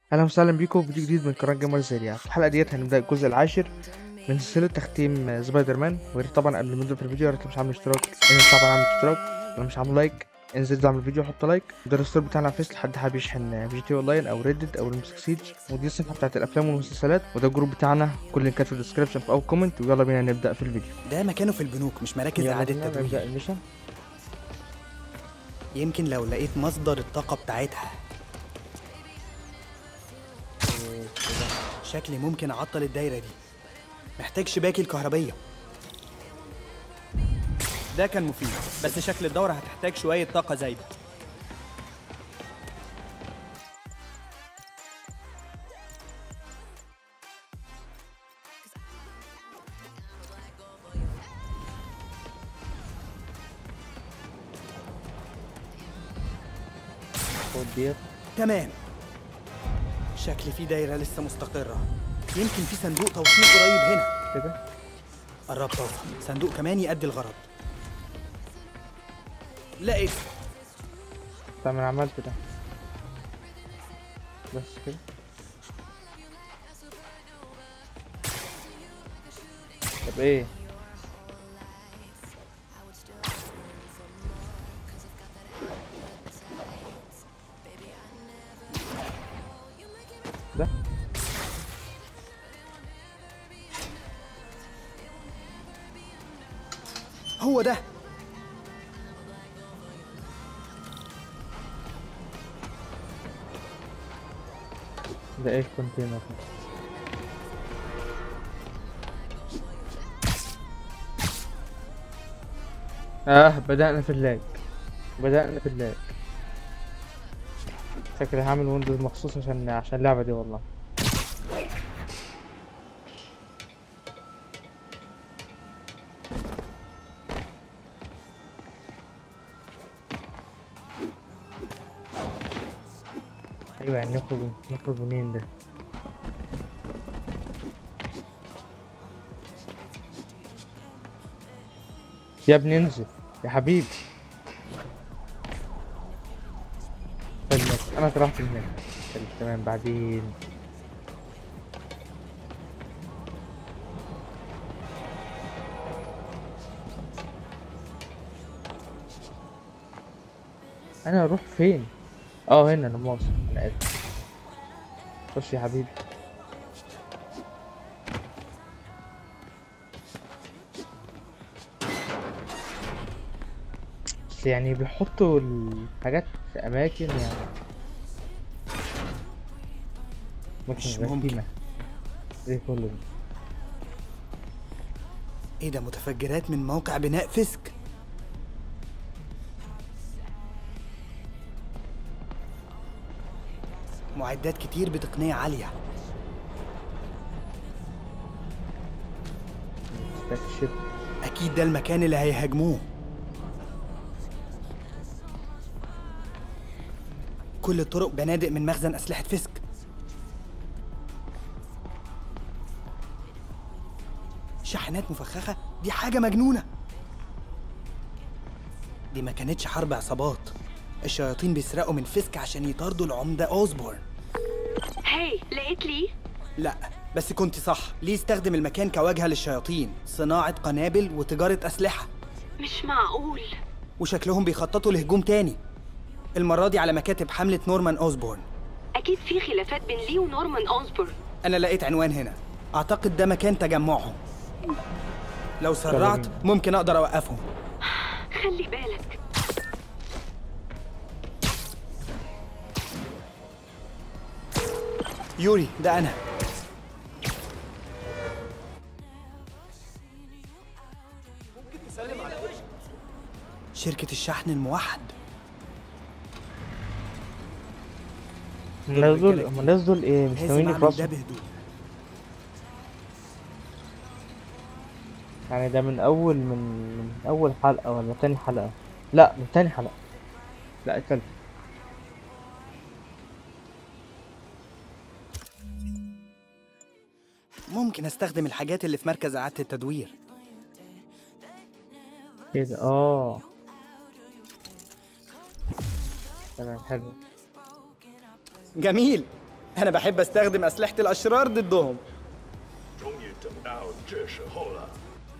اهلا وسهلا بيكم في فيديو جديد من قناه جيمر زيريا في الحلقه ديت هنبدا الجزء العاشر من سلسله تختيم سبايدر مان وياريت طبعا قبل ما نبدا في الفيديو يا ريت مش عامل اشتراك انزل طبعا اعمل اشتراك لو مش عامل لايك انزل دعم الفيديو وحط لايك ده الستور بتاعنا على فيس لحد حابب يشحن جي تي اونلاين او ريدت او ريمسك سيج ودي الصفحه بتاعت الافلام والمسلسلات وده الجروب بتاعنا كل اللينكات في الديسكربشن في اول كومنت ويلا بينا نبدا في الفيديو ده مكانه في البنوك مش مراكز يلا إعادة بينا نبدا تدوير الميشن يمكن لو لقيت مصدر الطاقة بتاعتها شكلي ممكن أعطل الدايرة دي محتاج شباكي الكهربية ده كان مفيد بس شكل الدورة هتحتاج شوية طاقة زايدة خد ديت تمام شكل في دايرة لسه مستقرة يمكن في صندوق توصيل قريب هنا كده قربت اوصل صندوق كمان يأدي الغرض لقيت طب انا عملت ده بس كده طب ايه ده هو ده ده ايه الكونتينر ده اه بدأنا في اللاج بدأنا في اللاج شكلي هعمل ويندوز مخصوص عشان عشان اللعبة دي والله ايوه يعني نخرج نخرج منين ده يا ابني انزل يا حبيبي استنى انا طلعت من هنا طيب، تمام بعدين انا اروح فين اه هنا انا مواصل انا اسف خش يا حبيبي بس يعني بيحطوا الحاجات في اماكن يعني مش ممكن ممكن. غشيمة زي كله ده. ايه ده متفجرات من موقع بناء فيسك معدات كتير بتقنية عالية استكشف أكيد ده المكان اللي هيهاجموه كل الطرق بنادق من مخزن أسلحة فيسك شاحنات مفخخة دي حاجة مجنونة دي ما كانتش حرب عصابات الشياطين بيسرقوا من فيسك عشان يطاردوا العمدة أوزبورن هاي لقيت لي لا بس كنت صح ليه استخدم المكان كواجهة للشياطين صناعة قنابل وتجارة أسلحة مش معقول وشكلهم بيخططوا لهجوم تاني المرة دي على مكاتب حملة نورمان أوزبورن اكيد في خلافات بين لي ونورمان اوزبورن أنا لقيت عنوان هنا أعتقد ده مكان تجمعهم لو سرعت تمام. ممكن أقدر أوقفهم خلي بالك يوري ده أنا شركة الشحن الموحد الناس دول هم الناس دول ايه مش لازم ناويين أعمل ده يخلصوا بهدوء يعني ده من اول من من اول حلقة ولا تاني حلقة لا من تاني حلقة لا التالتة ممكن أستخدم الحاجات اللي في مركز إعادة التدوير ايه ده اه تمام حلو جميل انا بحب استخدم اسلحه الاشرار ضدهم 终于等到这时候了。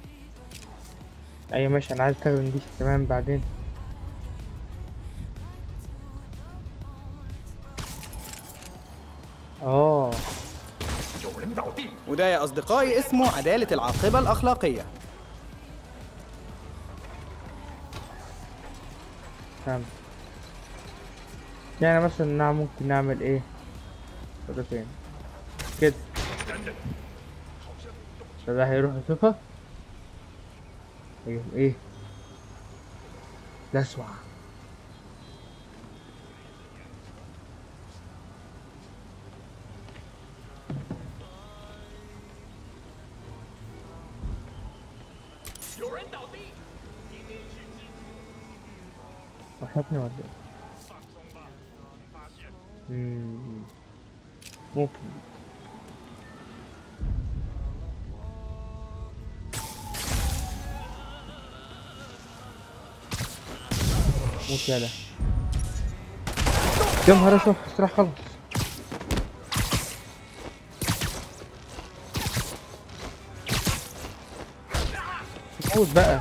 ايوه ماشي انا عايز استخدم دي كمان بعدين اه 有人倒地， وده يا اصدقائي اسمه عداله العاقبه الاخلاقيه فهمت يعني مثلا نعم ممكن نعمل ايه مرتين كده فده هيروح يشوفها ايه ايه لسوع وحشتني ولا ايه؟ مم. ممكن موت يالا يا نهار اسود استراح خلص موت بقى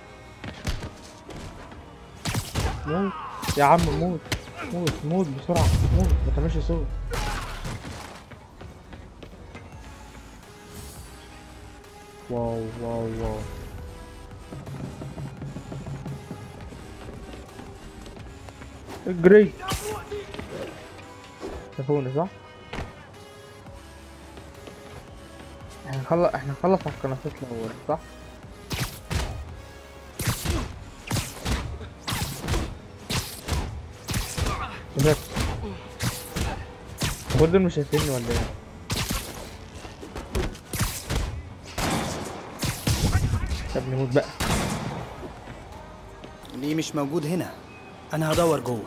موت يا عم موت موت موت بسرعة موت ما تعملش صوت واو واو واو اجري شافوني صح؟ احنا نخلص احنا نخلص على القناصات الاول صح؟ بس هو دول مش شايفيني ولا ايه؟ طب نموت بقى ليه مش موجود هنا انا هدور جوه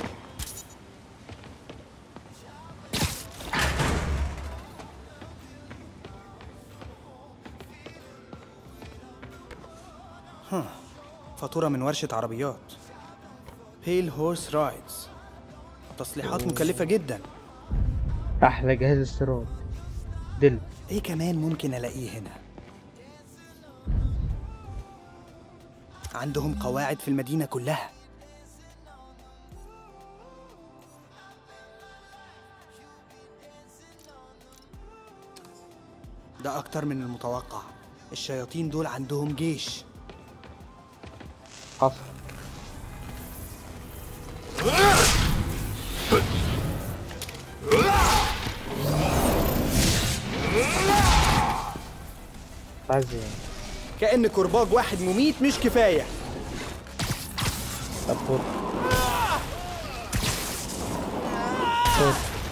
ها فاتورة من ورشة عربيات بيل هورس رايدز تصليحات مكلفة جدا احلى جهاز استيراد دل ايه كمان ممكن الاقيه هنا عندهم قواعد في المدينة كلها ده أكتر من المتوقع الشياطين دول عندهم جيش حصل عايز ايه؟ كأن كرباج واحد مميت مش كفاية طب خد خد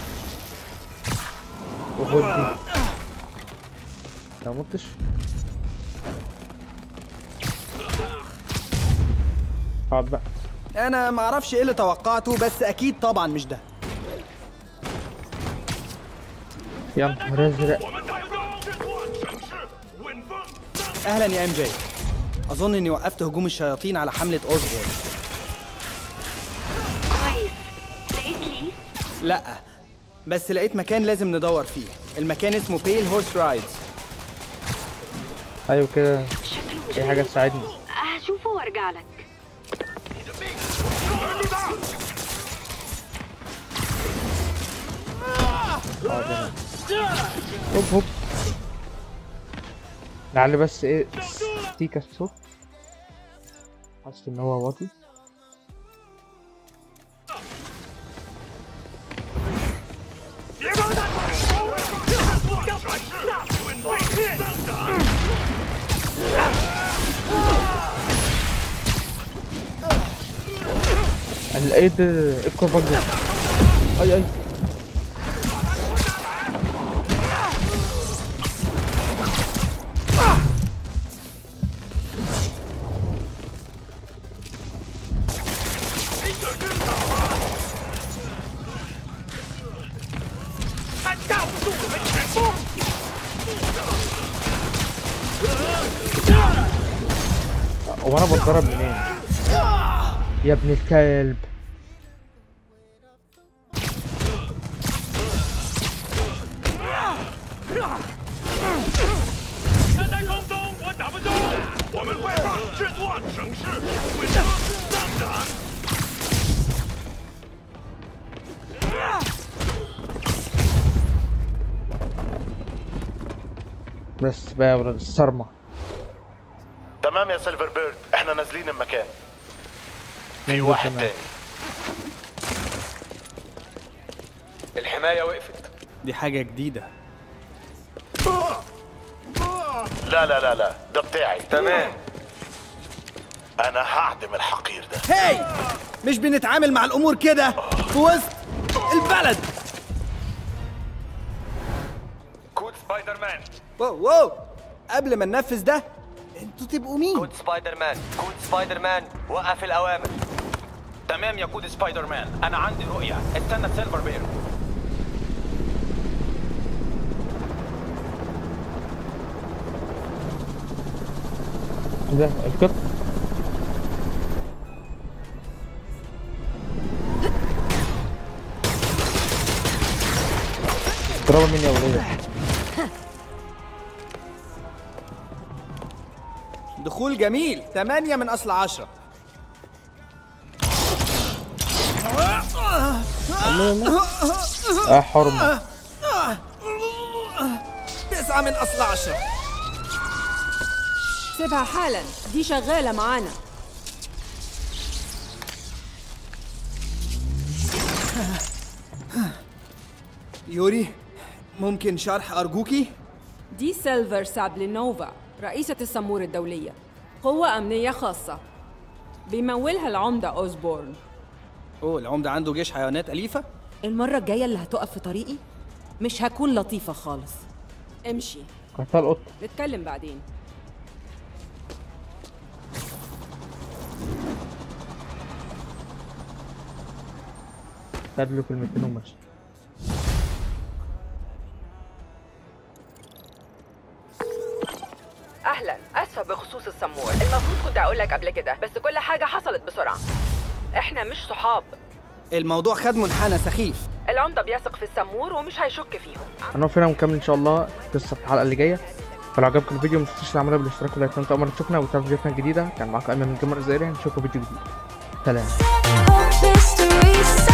وخد دي لو متش اقعد بقى أنا معرفش إيه اللي توقعته بس أكيد طبعا مش ده يا نهار ازرق 我们带兵制作城市，稳风。 أهلا يا إم جي أظن إني وقفت هجوم الشياطين على حملة أوزبورن كويس لقيت لي لأ بس لقيت مكان لازم ندور فيه المكان اسمه بيل هورس رايدز ايوه كده شكله مش اي حاجه هينفع. تساعدني هشوفه وارجع لك اقعد هنا هوب هوب نعلي بس ايه ستيكا الصوت حاسس ان هو واطي انا لقيت الكرباج ده اي اي هو انا بتضرب منين يا ابن الكلب 他在空中，我打不中。我们会把这座城市毁得当然。 بس بقى يا ولاد الصرمة تمام يا سيلفر بيرد احنا نازلين المكان في ننزل واحد كمان. تاني الحماية وقفت دي حاجة جديدة لا لا لا لا ده بتاعي تمام انا هعدم الحقير ده هاي مش بنتعامل مع الأمور كده في وسط البلد كود سبايدر مان واو واو قبل ما ننفذ ده انتوا تبقوا مين؟ كود سبايدر مان كود سبايدر مان وقف الاوامر تمام يا كود سبايدر مان انا عندي رؤية استنى سيلفر بير ده القط اضربها مني يا ولاد دخول جميل 8 من أصل 10 اه حرمة 9 من أصل 10 سيبها حالا دي شغالة معانا يوري ممكن شرح أرجوكي؟ دي سيلفر سابلينوفا رئيسة السمور الدولية قوة أمنية خاصة بيمولها العمدة أوزبورن أوه العمدة عنده جيش حيوانات أليفة؟ المرة الجاية اللي هتقف في طريقي مش هكون لطيفة خالص امشي قتال القط نتكلم بعدين خد له كلمتين ومشي اهلا اسفه بخصوص السمور المفروض كنت اقول لك قبل كده بس كل حاجه حصلت بسرعه احنا مش صحاب الموضوع خد منحنى سخيف العمده بيثق في السمور ومش هيشك فيهم هنقف هنا ونكمل ان شاء الله قصة في الحلقة اللي جاية فلو عجبكم الفيديو ما تنسوش تعملوا بالاشتراك واللايك وانتوا اول مرة تشوفنا وتابعوا فيديوهاتنا الجديدة كان معاكم ايمن من جمهور الجزائري نشوفكم فيديو جديد سلام Hope history